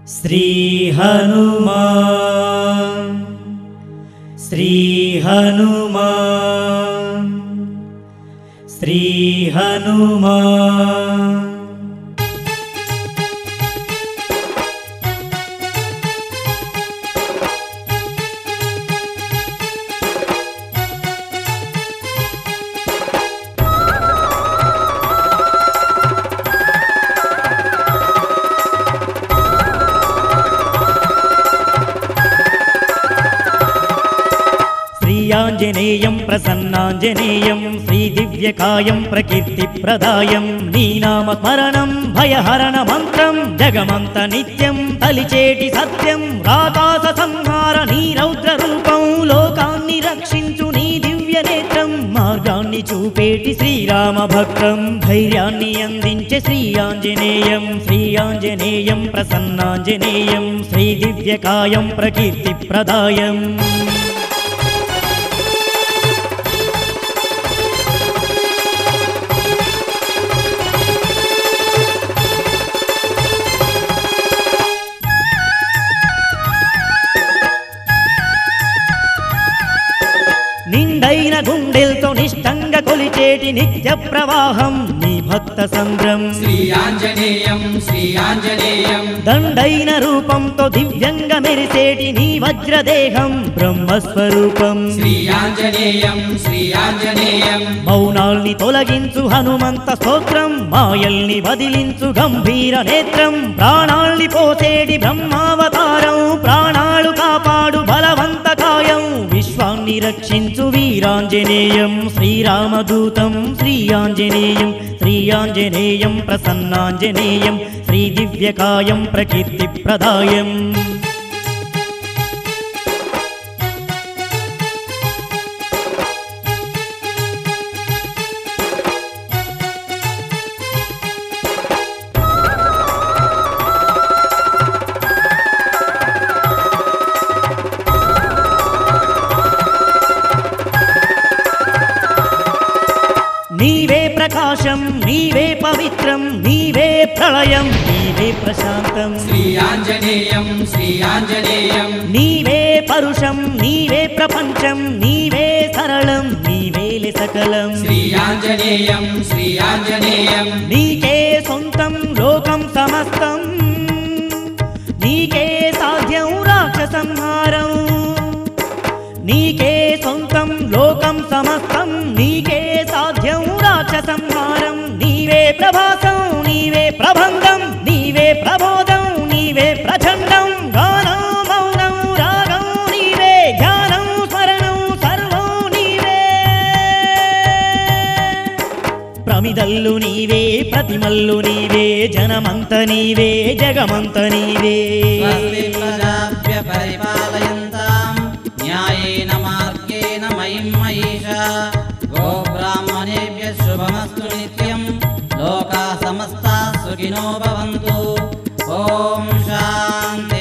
श्रीहनुमान् श्रीहनुमान् श्रीहनुमान् శ్రీయాంజనేయం ప్రసన్నాంజనేయం శ్రీదివ్యకాయం ప్రకీర్తిప్రదాయం నీ నామ స్మరణం భయహరణ మంత్రం జగమంత నిత్యం తలిచేటి సత్యం రాకాస సంహార నీ రౌద్ర రూపం లోకాన్ని రక్షించు నీ దివ్య నేత్రం మార్గాన్ని చూపేటి శ్రీరామ భక్తం ధైర్యాన్ని అందించే శ్రీ ఆంజనేయం శ్రీ ఆంజనేయం ప్రసన్నాంజనేయం శ్రీ దివ్యకాయం ప్రకీర్తిప్రదాయం నిండైన గుండెలతో నిష్టంగా కొలిచేటి నిత్య ప్రవాహం నీ భక్త సంద్రం శ్రీ ఆంజనేయం శ్రీ ఆంజనేయం దండైన రూపంతో దివ్యంగా మెరిసేటి నీ వజ్రదేహం బ్రహ్మస్వరూపం శ్రీ ఆంజనేయం శ్రీ ఆంజనేయం మౌనాల్ని తొలగించు హనుమంత స్తోత్రం మాయల్ని వదిలించు గంభీర నేత్రం ప్రాణాల్ని పోసేటి బ్రహ్మావతారం ప్రాణాలు కాపాడు బలవంత కాయం విశ్వాన్ని రక్షించు వీరాంజనేయం శ్రీరామదూతం శ్రీ ఆంజనేయం శ్రీ ఆంజనేయం ప్రసన్నాంజనేయం శ్రీ దివ్యకాయం ప్రకీర్తిప్రదాయం నీవే ప్రకాశం నీవే పవిత్రం నీవే ప్రళయం నీవే ప్రశాంతం శ్రీ ఆంజనేయం శ్రీ ఆంజనేయం నీవే పరుషం నీవే ప్రపంచం నీవే సరళం నీవేలే సకలం శ్రీ ఆంజనేయం శ్రీ ఆంజనేయం నీకే సొంతం లోకం సమస్తం నీకే సాధ్యం రాక్ష సంహారం నీకే సొంతం లోకం సమస్తం నీకే సాధ్యం రాక్ష సంహారం నీవే ప్రభాసం నీవే ప్రభంగం నీవే ప్రబోధం నీవే ప్రచండం గానం మౌనం రాగం నీవే ధ్యానం స్మరణం సర్వం నీవే ప్రమిదల్లు నీవే ప్రతిమల్లు నీవే జనమంత నీవే జగమంత నీవే స్వస్తి ప్రజాభ్య పరిపాలయంతాం న్యాయేన మార్గేణ మయిం మహిషా గోబ్రాహ్మణేభ్య శుభమస్తు నిత్యం లోకా సమస్తా సుఖినో భవంతు ఓం శాంతి